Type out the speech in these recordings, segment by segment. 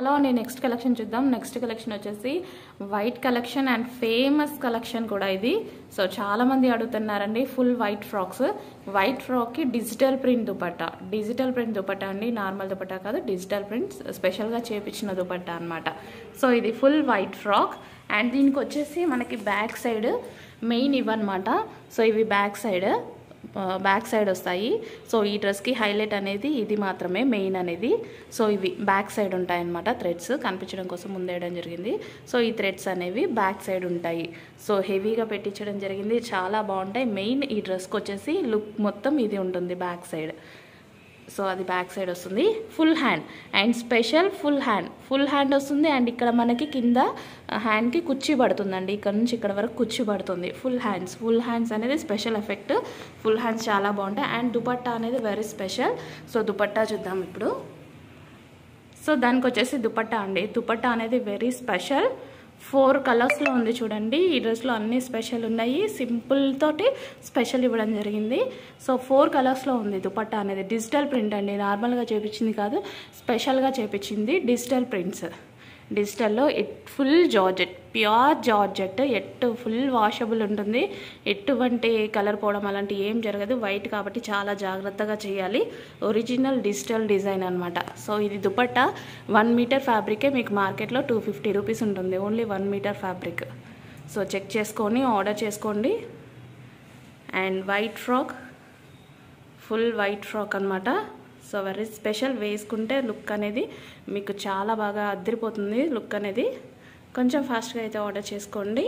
hello నేను next collection చూద్దాం next collection వచ్చేసి white collection and famous collection కూడా ఇది సో చాలా మంది అడుగుతున్నారండి ఫుల్ వైట్ ఫ్రాక్స్ వైట్ ఫ్రాక్కి digital print dupatta digital print dupatta అండి నార్మల్ దుపట్టా కాదు డిజిటల్ ప్రింట్ స్పెషల్గా చేపించిన దుపట్టా అనమాట సో ఇది ఫుల్ వైట్ ఫ్రాక్ అండ్ దీనికి వచ్చేసి మనకి బ్యాక్ సైడ్ మెయిన్ ఇవన్నమాట సో ఇవి బ్యాక్ సైడ్ బ్యాక్ సైడ్ వస్తాయి సో ఈ డ్రెస్కి హైలైట్ అనేది ఇది మాత్రమే మెయిన్ అనేది సో ఇవి బ్యాక్ సైడ్ ఉంటాయన్నమాట థ్రెడ్స్ కనిపించడం కోసం ముందేయడం జరిగింది సో ఈ థ్రెడ్స్ అనేవి బ్యాక్ సైడ్ ఉంటాయి సో హెవీగా పెట్టించడం జరిగింది చాలా బాగుంటాయి మెయిన్ ఈ డ్రెస్కి వచ్చేసి లుక్ మొత్తం ఇది ఉంటుంది బ్యాక్ సైడ్ సో అది బ్యాక్ సైడ్ వస్తుంది full hand and special full hand full hand వస్తుంది అండ్ ఇక్కడ మనకి కింద హ్యాండ్కి కుర్చీ పడుతుందండి ఇక్కడ నుంచి ఇక్కడ వరకు కుర్చీ పడుతుంది ఫుల్ హ్యాండ్స్ ఫుల్ హ్యాండ్స్ అనేది స్పెషల్ ఎఫెక్ట్ ఫుల్ హ్యాండ్స్ చాలా బాగుంటాయి అండ్ దుపట్టా అనేది వెరీ స్పెషల్ సో దుపట్టా చూద్దాం ఇప్పుడు సో దానికి వచ్చేసి దుపట్టా అండి దుపట్టా అనేది వెరీ స్పెషల్ ఫోర్ కలర్స్లో ఉంది చూడండి ఈ డ్రెస్లో అన్ని స్పెషల్ ఉన్నాయి సింపుల్ తోటి స్పెషల్ ఇవ్వడం జరిగింది సో ఫోర్ కలర్స్లో ఉంది దుపట్టా అనేది డిజిటల్ ప్రింట్ అండి నార్మల్గా చేపించింది కాదు స్పెషల్గా చేపించింది డిజిటల్ ప్రింట్స్ డిజిటల్లో it full georgette pure georgette it full washable ఉంటుంది ఎటువంటి కలర్ పోవడం అలాంటి ఏం జరగదు వైట్ కాబట్టి చాలా జాగ్రత్తగా చేయాలి ఒరిజినల్ డిజిటల్ డిజైన్ అనమాట సో ఇది దుపట్టా వన్ మీటర్ ఫ్యాబ్రికే మీకు మార్కెట్లో టూ ఫిఫ్టీ రూపీస్ ఉంటుంది only one metre fabric so check చేసుకొని ఆర్డర్ చేసుకోండి and white frock full white frock అనమాట సో వెరీ స్పెషల్ వేసుకుంటే లుక్ అనేది మీకు చాలా బాగా అద్దరిపోతుంది లుక్ అనేది కొంచెం ఫాస్ట్గా అయితే ఆర్డర్ చేసుకోండి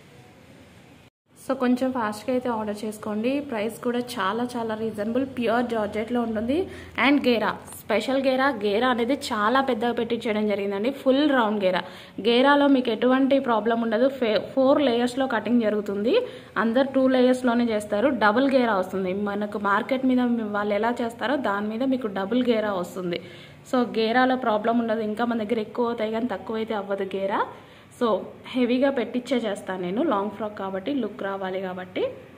సో కొంచెం ఫాస్ట్గా అయితే ఆర్డర్ చేసుకోండి ప్రైస్ కూడా చాలా చాలా రీజనబుల్ ప్యూర్ జార్జెట్లో ఉంటుంది అండ్ గేరా స్పెషల్ గేరా గేరా అనేది చాలా పెద్దగా పెట్టించడం జరిగిందండి ఫుల్ రౌండ్ గేరా గేరాలో మీకు ఎటువంటి ప్రాబ్లం ఉండదు ఫోర్ లేయర్స్లో కటింగ్ జరుగుతుంది అందరు టూ లేయర్స్లోనే చేస్తారు డబుల్ గేరా వస్తుంది మనకు మార్కెట్ మీద వాళ్ళు ఎలా చేస్తారో దాని మీద మీకు డబుల్ గేరా వస్తుంది సో గేరాలో ప్రాబ్లం ఉండదు ఇంకా మన దగ్గర ఎక్కువ అవుతాయి కానీ తక్కువ అయితే అవ్వదు గేరా సో హెవీగా పెట్టించే చేస్తాను నేను లాంగ్ ఫ్రాక్ కాబట్టి లుక్ రావాలి కాబట్టి